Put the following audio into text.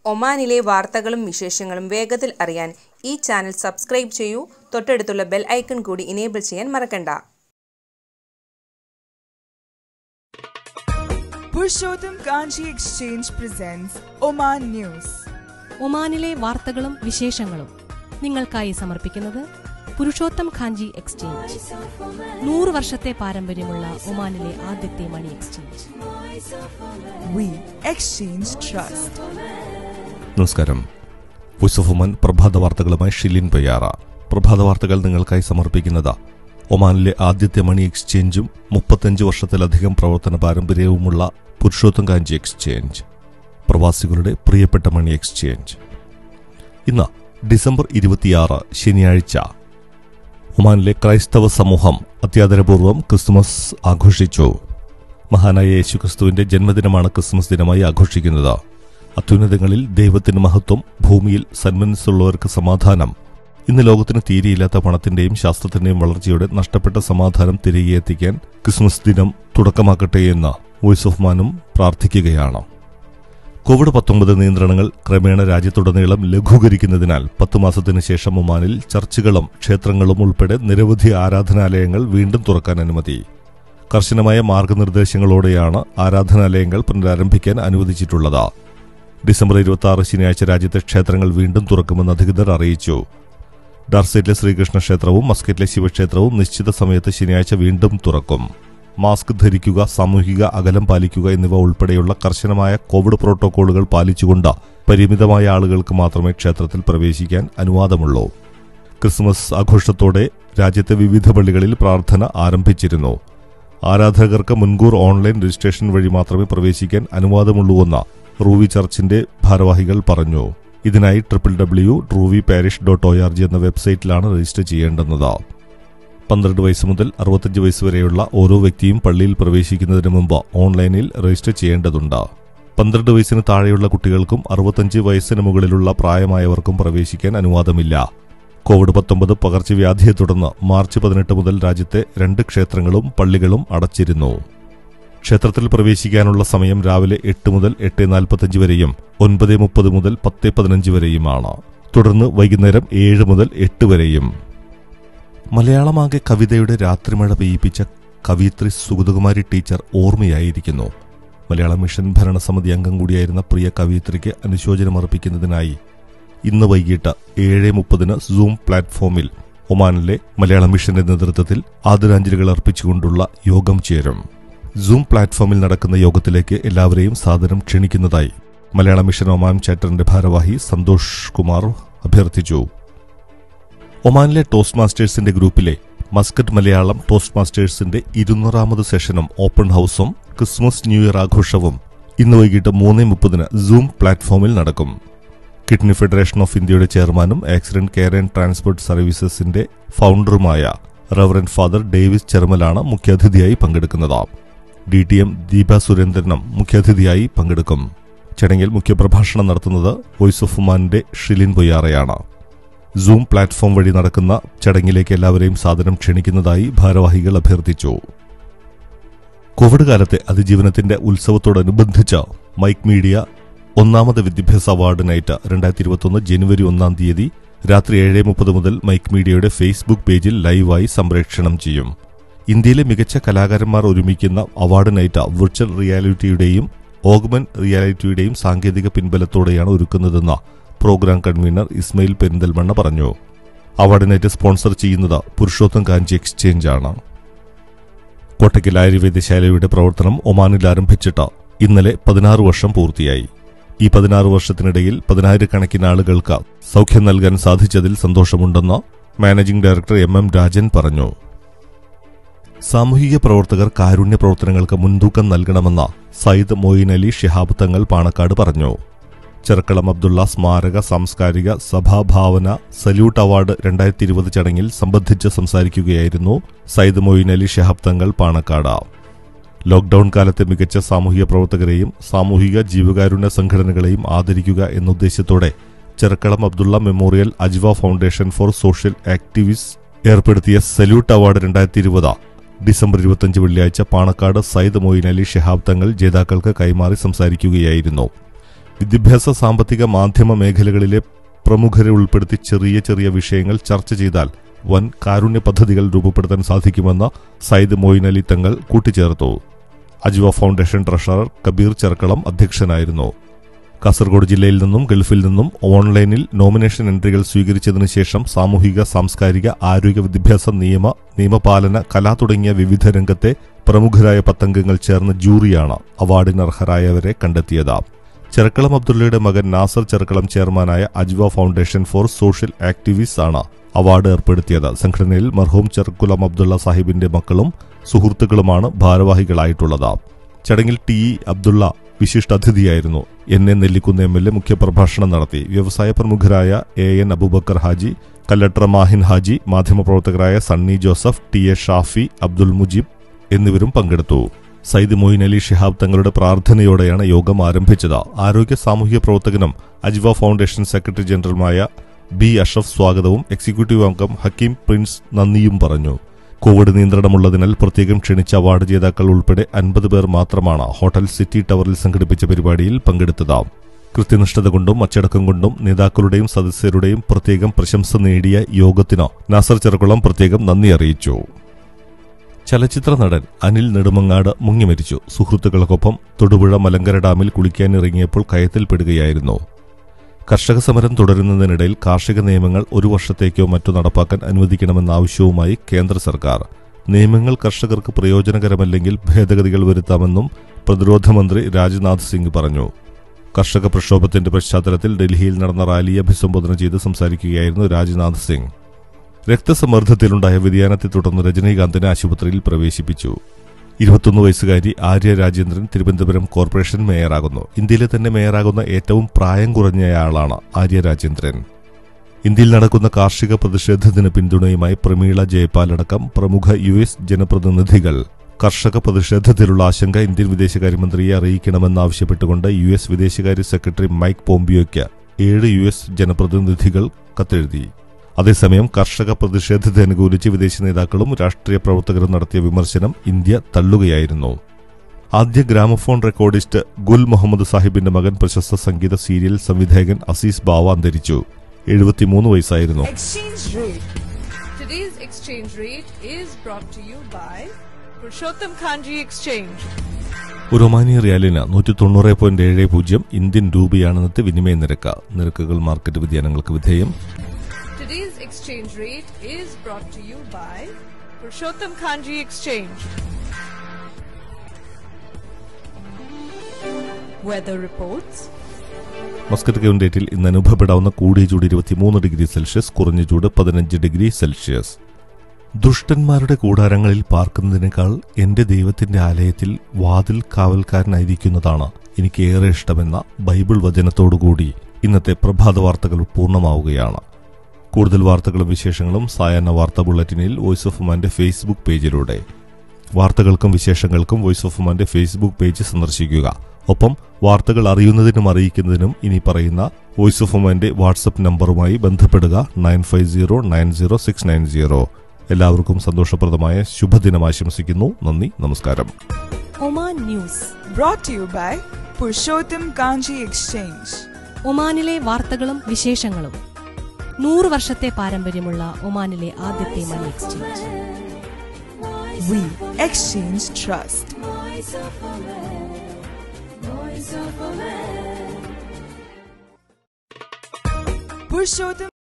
ഒമാനിലെ വാർത്തകളും വിശേഷങ്ങളും വേഗത്തിൽ അറിയാൻ ഈ ചാനൽ സബ്സ്ക്രൈബ് ചെയ്യൂ തൊട്ടടുത്തുള്ള ബെൽ ഐക്കൺ കൂടി ഇനേബിൾ ചെയ്യാൻ മറക്കണ്ട Purushottam Kanchi Exchange presents Oman News. ഒമാനിലെ വാർത്തകളും വിശേഷങ്ങളും നിങ്ങൾക്കായി സമർപ്പിക്കുന്നത് പുരുഷോത്തം ഖാഞ്ചി എക്സ്ചേഞ്ച് നൂറ് വർഷത്തെ പാരമ്പര്യമുള്ള ഒമാനിലെ ആദ്യത്തെ money exchange We exchange trust. നമസ്കാരം വോയിസ് ഓഫ് ഒമാൻ പ്രഭാത വാർത്തകളുമായി ഷിലിൻ പയ്യാറ പ്രഭാത വാർത്തകൾ നിങ്ങൾക്കായി സമർപ്പിക്കുന്നത് ഒമാനിലെ ആദ്യത്തെ മണി എക്സ്ചേഞ്ചും മുപ്പത്തഞ്ച് വർഷത്തിലധികം പ്രവർത്തന പാരമ്പര്യവുമുള്ള പുരുഷോത്തം കാഞ്ചി എക്സ്ചേഞ്ച് പ്രവാസികളുടെ പ്രിയപ്പെട്ട മണി എക്സ്ചേഞ്ച് ഇന്ന് ഡിസംബർ ഇരുപത്തിയാറ് ശനിയാഴ്ച ഒമാനിലെ ക്രൈസ്തവ സമൂഹം അത്യാദരപൂർവ്വം ക്രിസ്തുമസ് ആഘോഷിച്ചു മഹാനായ യേശുക്രിസ്തുവിന്റെ ജന്മദിനമാണ് ക്രിസ്മസ് ദിനമായി ആഘോഷിക്കുന്നത് അത്യുന്നതങ്ങളിൽ ദൈവത്തിന് മഹത്വം ഭൂമിയിൽ സന്മനസ്സുള്ളവർക്ക് സമാധാനം ഇന്ന് ലോകത്തിന് തീരെയില്ലാത്ത പണത്തിന്റെയും ശാസ്ത്രത്തിന്റെയും വളർച്ചയോടെ നഷ്ടപ്പെട്ട സമാധാനം തിരികെ എത്തിക്കാൻ ക്രിസ്മസ് ദിനം തുടക്കമാക്കട്ടെ എന്ന് വോയിസ് ഓഫ് മാനും പ്രാർത്ഥിക്കുകയാണ് കോവിഡ് പത്തൊമ്പത് നിയന്ത്രണങ്ങൾ ക്രമേണ രാജ്യത്തുടനീളം ലഘൂകരിക്കുന്നതിനാൽ പത്തു മാസത്തിനു ശേഷം ഒമാനിൽ ചർച്ചുകളും ക്ഷേത്രങ്ങളും ഉൾപ്പെടെ നിരവധി ആരാധനാലയങ്ങൾ വീണ്ടും തുറക്കാൻ അനുമതി കർശനമായ മാർഗനിർദ്ദേശങ്ങളോടെയാണ് ആരാധനാലയങ്ങൾ പുനരാരംഭിക്കാൻ അനുവദിച്ചിട്ടുള്ളത് ഡിസംബർ ഇരുപത്തി ആറ് ശനിയാഴ്ച രാജ്യത്തെ ക്ഷേത്രങ്ങൾ വീണ്ടും തുറക്കുമെന്ന് അധികൃതർ അറിയിച്ചു ഡാർസൈറ്റിലെ ശ്രീകൃഷ്ണ ക്ഷേത്രവും മസ്കറ്റിലെ ശിവക്ഷേത്രവും നിശ്ചിത സമയത്ത് ശനിയാഴ്ച വീണ്ടും തുറക്കും മാസ്ക് ധരിക്കുക സാമൂഹിക അകലം പാലിക്കുക എന്നിവ ഉൾപ്പെടെയുള്ള കർശനമായ കോവിഡ് പ്രോട്ടോക്കോളുകൾ പാലിച്ചുകൊണ്ട് പരിമിതമായ ആളുകൾക്ക് മാത്രമേ ക്ഷേത്രത്തിൽ പ്രവേശിക്കാൻ അനുവാദമുള്ളൂ ക്രിസ്മസ് ആഘോഷത്തോടെ രാജ്യത്തെ വിവിധ പള്ളികളിൽ പ്രാർത്ഥന ആരംഭിച്ചിരുന്നു ആരാധകർക്ക് മുൻകൂർ ഓൺലൈൻ രജിസ്ട്രേഷൻ വഴി മാത്രമേ പ്രവേശിക്കാൻ അനുവാദമുള്ളൂവെന്ന് റൂവി ചർച്ചിന്റെ ഭാരവാഹികൾ പറഞ്ഞു ഇതിനായി triple W Ruwi parish dot O R G എന്ന വെബ്സൈറ്റിലാണ് രജിസ്റ്റർ ചെയ്യേണ്ടുന്നത് പന്ത്രണ്ട് വയസ്സ് മുതൽ അറുപത്തഞ്ച് വയസ്സ് വരെയുള്ള ഓരോ വ്യക്തിയും പള്ളിയിൽ പ്രവേശിക്കുന്നതിന് മുമ്പ് ഓൺലൈനിൽ രജിസ്റ്റർ ചെയ്യേണ്ടതുണ്ട് പന്ത്രണ്ട് വയസ്സിന് താഴെയുള്ള കുട്ടികൾക്കും അറുപത്തഞ്ച് വയസ്സിന് മുകളിലുള്ള പ്രായമായവർക്കും പ്രവേശിക്കാൻ അനുവാദമില്ല കോവിഡ് പത്തൊമ്പത് പകർച്ചവ്യാധിയെ തുടർന്ന് മാർച്ച് പതിനെട്ട് മുതൽ രാജ്യത്തെ രണ്ട് ക്ഷേത്രങ്ങളും പള്ളികളും അടച്ചിരുന്നു ക്ഷേത്രത്തിൽ പ്രവേശിക്കാനുള്ള സമയം രാവിലെ എട്ട് മുതൽ എട്ട് നാൽപ്പത്തഞ്ച് വരെയും ഒൻപത് മുപ്പത് മുതൽ പത്ത് പതിനഞ്ച് വരെയുമാണ് തുടർന്ന് വൈകുന്നേരം ഏഴ് മുതൽ എട്ട് വരെയും മലയാളമാകെ കവിതയുടെ രാത്രിമഴ പെയ്യിപ്പിച്ച കവിയത്രി സുഗതകുമാരി ടീച്ചർ ഓർമ്മയായിരിക്കുന്നു മലയാള മിഷൻ ഭരണസമിതി അംഗം കൂടിയായിരുന്ന പ്രിയ കവിയത്രിക്ക് അനുശോചനമർപ്പിക്കുന്നതിനായി ഇന്ന് വൈകിട്ട് ഏഴ് മുപ്പതിന് സൂം പ്ലാറ്റ്ഫോമിൽ ഒമാനിലെ മലയാള മിഷന്റെ നേതൃത്വത്തിൽ ആദരാഞ്ജലികൾ അർപ്പിച്ചുകൊണ്ടുള്ള യോഗം ചേരും സൂം പ്ലാറ്റ്ഫോമിൽ നടക്കുന്ന യോഗത്തിലേക്ക് എല്ലാവരെയും സാദരം ക്ഷണിക്കുന്നതായി മലയാള മിഷൻ ഒമാൻ ചാപ്റ്ററിന്റെ ഭാരവാഹി സന്തോഷ് കുമാർ അഭ്യർത്ഥിച്ചു ഒമാനിലെ ടോസ്റ്റ് മാസ്റ്റേഴ്സിന്റെ ഗ്രൂപ്പിലെ മസ്കറ്റ് മലയാളം ടോസ്റ്റ് മാസ്റ്റേഴ്സിന്റെ ഇരുന്നൂറാമത് സെഷനും ഓപ്പൺ ഹൌസും ക്രിസ്മസ് ന്യൂ ഇയർ ആഘോഷവും ഇന്ന് വൈകിട്ട് മൂന്ന് മുപ്പതിന് സൂം പ്ലാറ്റ്ഫോമിൽ നടക്കും കിഡ്നി ഫെഡറേഷൻ ഓഫ് ഇന്ത്യയുടെ ചെയർമാനും ആക്സിഡന്റ് കെയർ ആൻഡ് ട്രാൻസ്പോർട്ട് സർവീസസിന്റെ ഫൗണ്ടറുമായ റവറൻ ഫാദർ ഡേവിസ് ചെർമലാണ് മുഖ്യാതിഥിയായി പങ്കെടുക്കുന്നത് ഡി ടി എം ദീപ സുരേന്ദ്രനും മുഖ്യാതിഥിയായി പങ്കെടുക്കും ചടങ്ങിൽ മുഖ്യപ്രഭാഷണം നടത്തുന്നത് വോയിസ് ഓഫ് ഉമാന്റെ ഷിലിൻ പൊയ്യാറയാണ് സൂം പ്ലാറ്റ്ഫോം വഴി നടക്കുന്ന ചടങ്ങിലേക്ക് എല്ലാവരെയും സാദരം ക്ഷണിക്കുന്നതായി ഭാരവാഹികൾ അഭ്യർത്ഥിച്ചു കോവിഡ് കാലത്തെ അതിജീവനത്തിന്റെ ഉത്സവത്തോടനുബന്ധിച്ച് മൈക്ക് മീഡിയ ഒന്നാമത് വിദ്യാഭ്യാസ അവാർഡ് നൈറ്റ് രണ്ടായിരത്തി ഇരുപത്തൊന്ന് ജനുവരി ഒന്നാം തീയതി രാത്രി ഏഴ് മുപ്പത് മുതൽ മൈക്ക് മീഡിയയുടെ ഫേസ്ബുക്ക് പേജിൽ ലൈവായി സംപ്രേക്ഷണം ചെയ്യും ഇന്ത്യയിലെ മികച്ച കലാകാരന്മാർ ഒരുമിക്കുന്ന അവാർഡ് നൈറ്റ് വിർച്വൽ റിയാലിറ്റിയുടെയും ഓഗ്മൻ റിയാലിറ്റിയുടെയും സാങ്കേതിക പിൻബലത്തോടെയാണ് ഒരുക്കുന്നതെന്ന് പ്രോഗ്രാം കൺവീനർ ഇസ്മയിൽ പെരിന്തൽമണ്ണ പറഞ്ഞു അവാർഡ് നൈറ്റ് സ്പോൺസർ ചെയ്യുന്നത് പുരുഷോത്തം കാഞ്ചി എക്സ്ചേഞ്ച് ആണ് കോട്ടയ്ക്കൽ ആയുർവേദശാലയുടെ പ്രവർത്തനം ഒമാനിൽ ആരംഭിച്ചിട്ട് ഇന്നലെ പതിനാറ് വർഷം പൂർത്തിയായി ഈ പതിനാറ് വർഷത്തിനിടയിൽ പതിനായിരക്കണക്കിന് ആളുകൾക്ക് സൗഖ്യം നൽകാൻ സാധിച്ചതിൽ സന്തോഷമുണ്ടെന്ന് managing director M M Rajan പറഞ്ഞു സാമൂഹിക പ്രവർത്തകർ കാരുണ്യ പ്രവർത്തനങ്ങൾക്ക് മുൻതൂക്കം നൽകണമെന്ന് സയ്യിദ് മൊയ്ൻ അലി ഷിഹാബ് തങ്ങൾ പാണക്കാട് പറഞ്ഞു ചെറുക്കളം അബ്ദുള്ള സ്മാരക സാംസ്കാരിക സഭാഭാവന സല്യൂട്ട് അവാർഡ് രണ്ടായിരത്തി ഇരുപത് ചടങ്ങിൽ സംബന്ധിച്ച് സംസാരിക്കുകയായിരുന്നു സയ്യിദ് മൊയ്ൻ അലി ഷിഹാബ് തങ്ങൾ പാണക്കാട് ലോക്ഡൌൺ കാലത്തെ മികച്ച സാമൂഹിക പ്രവർത്തകരെയും സാമൂഹിക ജീവകാരുണ്യ സംഘടനകളെയും ആദരിക്കുക എന്ന ഉദ്ദേശത്തോടെ Cherkalam Abdulla memorial Ajwa foundation for social activist ഏർപ്പെടുത്തിയ സല്യൂട്ട് അവാർഡ് രണ്ടായിരത്തി ഇരുപത് ഡിസംബർ ഇരുപത്തിയഞ്ച് വെള്ളിയാഴ്ച പാണക്കാട് സയ്യിദ് മൊയ്ൻ അലി ഷിഹാബ് തങ്ങൾ ജേതാക്കൾക്ക് കൈമാറി സംസാരിക്കുകയായിരുന്നു വിദ്യാഭ്യാസ സാമ്പത്തിക മാധ്യമ മേഖലകളിലെ പ്രമുഖരെ ഉൾപ്പെടുത്തി ചെറിയ ചെറിയ വിഷയങ്ങൾ ചർച്ച ചെയ്താൽ വൻ കാരുണ്യ പദ്ധതികൾ രൂപപ്പെടുത്താൻ സാധിക്കുമെന്ന് സയ്യിദ് മൊയ്ൻ അലി തങ്ങൾ കൂട്ടിച്ചേർത്തു അജ്വ ഫൗണ്ടേഷൻ ട്രഷറർ കബീർ ചെർക്കളം അധ്യക്ഷനായിരുന്നു കാസർഗോഡ് ജില്ലയിൽ നിന്നും ഗൾഫിൽ നിന്നും ഓൺലൈനിൽ നോമിനേഷൻ എൻട്രികൾ സ്വീകരിച്ചതിനു ശേഷം സാമൂഹിക സാംസ്കാരിക ആരോഗ്യ വിദ്യാഭ്യാസ നിയമ നിയമപാലന കല തുടങ്ങിയ വിവിധ രംഗത്തെ പ്രമുഖരായ പത്തംഗങ്ങൾ ചേർന്ന ജൂറിയാണ് അവാർഡിന് അർഹരായവരെ കണ്ടെത്തിയത് ചെറുക്കളം അബ്ദുള്ളയുടെ മകൻ നാസർ ചെറുക്കളം ചെയർമാനായ Ajwa foundation for social activist ആണ് അവാർഡ് ഏർപ്പെടുത്തിയത് സംഘടനയിൽ മർഹൂം ചെറുക്കുളം അബ്ദുള്ള സാഹിബിന്റെ മക്കളും സുഹൃത്തുക്കളുമാണ് ഭാരവാഹികളായിട്ടുള്ളത് ചടങ്ങിൽ ടി ഇ അബ്ദുള്ള വിശിഷ്ടാതിഥിയായിരുന്നു N A Nellikunnu M L A മുഖ്യപ്രഭാഷണം നടത്തി വ്യവസായ പ്രമുഖരായ എ എൻ അബൂബക്കർ ഹാജി കല്ലട്ര മാഹിൻ ഹാജി മാധ്യമപ്രവർത്തകരായ സണ്ണി ജോസഫ് ടി എ ഷാഫി അബ്ദുൽ മുജീബ് എന്നിവരും പങ്കെടുത്തു സയ്യിദ് മൊയ്ൻ അലി ഷിഹാബ് തങ്ങളുടെ പ്രാർത്ഥനയോടെയാണ് യോഗം ആരംഭിച്ചത് ആരോഗ്യ സാമൂഹിക പ്രവർത്തകനും അജ്വ ഫൗണ്ടേഷൻ സെക്രട്ടറി ജനറലുമായ ബി അഷ്റഫ് സ്വാഗതവും എക്സിക്യൂട്ടീവ് അംഗം ഹക്കീം പ്രിൻസ് നന്ദിയും പറഞ്ഞു കോവിഡ് നിയന്ത്രണമുള്ളതിനാൽ പ്രത്യേകം ക്ഷണിച്ച അവാർഡ് ജേതാക്കൾ ഉൾപ്പെടെ അൻപത് പേർ മാത്രമാണ് ഹോട്ടൽ സിറ്റി ടവറിൽ സംഘടിപ്പിച്ച പരിപാടിയിൽ പങ്കെടുത്തത് കൃത്യനിഷ്ഠത കൊണ്ടും അച്ചടക്കം കൊണ്ടും നേതാക്കളുടെയും സദസ്യരുടെയും പ്രത്യേകം പ്രശംസ നേടിയ യോഗത്തിന് നാസർ ചെറുകുളം പ്രത്യേകം നന്ദി അറിയിച്ചു ചലച്ചിത്ര നടൻ അനിൽ നെടുമങ്ങാട് മുങ്ങിമരിച്ചു സുഹൃത്തുക്കൾക്കൊപ്പം തൊടുപുഴ മലങ്കര ഡാമിൽ കുളിക്കാനിറങ്ങിയപ്പോൾ കയത്തിൽപ്പെടുകയായിരുന്നു കർഷക സമരം തുടരുന്നതിനിടയിൽ കാർഷിക നിയമങ്ങൾ ഒരു വർഷത്തേക്കോ മറ്റോ നടപ്പാക്കാൻ അനുവദിക്കണമെന്ന ആവശ്യവുമായി കേന്ദ്ര സർക്കാർ നിയമങ്ങൾ കർഷകർക്ക് പ്രയോജനകരമല്ലെങ്കിൽ ഭേദഗതികൾ വരുത്താമെന്നും പ്രതിരോധ മന്ത്രി രാജ്നാഥ് സിംഗ് പറഞ്ഞു കർഷക പ്രക്ഷോഭത്തിന്റെ പശ്ചാത്തലത്തിൽ ഡൽഹിയിൽ നടന്ന റാലിയെ അഭിസംബോധന ചെയ്ത് സംസാരിക്കുകയായിരുന്നു രാജ്നാഥ് സിംഗ് രക്തസമ്മർദ്ദത്തിലുണ്ടായ വ്യതിയാനത്തെ തുടർന്ന് രജനീകാന്തിനെ ആശുപത്രിയിൽ പ്രവേശിപ്പിച്ചു ഇരുപത്തൊന്ന് വയസ്സുകാരി ആര്യ രാജേന്ദ്രൻ തിരുവനന്തപുരം കോർപ്പറേഷൻ മേയറാകുന്നു ഇന്ത്യയിലെ തന്നെ മേയറാകുന്ന ഏറ്റവും പ്രായം കുറഞ്ഞയാളാണ് ആര്യ രാജേന്ദ്രൻ ഇന്ത്യയിൽ നടക്കുന്ന കാർഷിക പ്രതിഷേധത്തിന് പിന്തുണയുമായി പ്രമീള ജയപാൽ അടക്കം പ്രമുഖ യു എസ് ജനപ്രതിനിധികൾ കർഷക പ്രതിഷേധത്തിലുള്ള ആശങ്ക ഇന്ത്യൻ വിദേശകാര്യമന്ത്രിയെ അറിയിക്കണമെന്നാവശ്യപ്പെട്ടുകൊണ്ട് യു എസ് വിദേശകാര്യ സെക്രട്ടറി മൈക്ക് പോംപിയോയ്ക്ക് ഏഴ് യു എസ് ജനപ്രതിനിധികൾ കത്തെഴുതി അതേസമയം കർഷക പ്രതിഷേധത്തെ അനുകൂലിച്ച് വിദേശ നേതാക്കളും രാഷ്ട്രീയ പ്രവർത്തകരും നടത്തിയ വിമർശനം ഇന്ത്യ തള്ളുകയായിരുന്നു ആദ്യ ഗ്രാമഫോൺ റെക്കോർഡിസ്റ്റ് ഗുൽ മുഹമ്മദ് സാഹിബിന്റെ മകൻ പ്രശസ്ത സംഗീത സീരിയൽ സംവിധായകൻ അസീസ് ബാവ അന്തരിച്ചു എഴുപത്തിമൂന്ന് വയസ്സായിരുന്നു Exchange rate. Today's exchange rate is brought to you by Purushottam Kanji Exchange. ഒരു ഒമാനി റിയാലിന് നൂറ്റി തൊണ്ണൂറ് പോയിന്റ് ഏഴ് പൂജ്യം ഇന്ത്യൻ രൂപയാണ് ഇന്നത്തെ വിനിമയ നിരക്ക് നിരക്കുകൾ മാർക്കറ്റ് വ്യതിയാനങ്ങൾക്ക് വിധേയം Today's exchange rate is brought to you by Purushottam Kanji Exchange. Weather reports. Muscat കൗണ്ടേറ്റിൽ ഇന്ന് അനുഭവപ്പെടാവുന്ന കൂടിയ ചൂട് ഇരുപത്തിമൂന്ന് ഡിഗ്രി സെൽഷ്യസ് കുറഞ്ഞ ചൂട് പതിനഞ്ച് ഡിഗ്രി സെൽഷ്യസ് ദുഷ്ടന്മാരുടെ കൂടാരങ്ങളിൽ പാർക്കുന്നതിനേക്കാൾ എന്റെ ദൈവത്തിന്റെ ആലയത്തിൽ വാതിൽ കാവൽക്കാരനായിരിക്കുന്നതാണ് എനിക്ക് ഏറെ ഇഷ്ടമെന്ന ബൈബിൾ വചനത്തോടുകൂടി ഇന്നത്തെ പ്രഭാത വാർത്തകൾ പൂർണ്ണമാവുകയാണ് കൂടുതൽ വാർത്തകളും വിശേഷങ്ങളും സായാഹ്ന വാർത്താ ബുള്ളറ്റിനിൽ വോയിസ് ഓഫ് ഉമാന്റെ ഫേസ്ബുക്ക് പേജിലൂടെ വാർത്തകൾക്കും വിശേഷങ്ങൾക്കും വോയിസ് ഓഫ് ഉമാന്റെ ഫേസ്ബുക്ക് പേജ് സന്ദർശിക്കുക ഒപ്പം വാർത്തകൾ അറിയുന്നതിനും അറിയിക്കുന്നതിനും ഇനി പറയുന്ന വോയിസ് ഓഫ് ഉമാന്റെ വാട്സപ്പ് നമ്പറുമായി ബന്ധപ്പെടുക nine five zero nine zero six nine zero എല്ലാവർക്കും സന്തോഷപ്രദമായ ശുഭദിനം ആശംസിക്കുന്നു നന്ദി നമസ്കാരം Oman news Brought to you by Purushottam Kanji Exchange. ഒമാനിലെ വാർത്തകളും വിശേഷങ്ങളും നൂറ് വർഷത്തെ പാരമ്പര്യമുള്ള ഒമാനിലെ ആദ്യത്തെ money exchange We exchange trust. Purushottam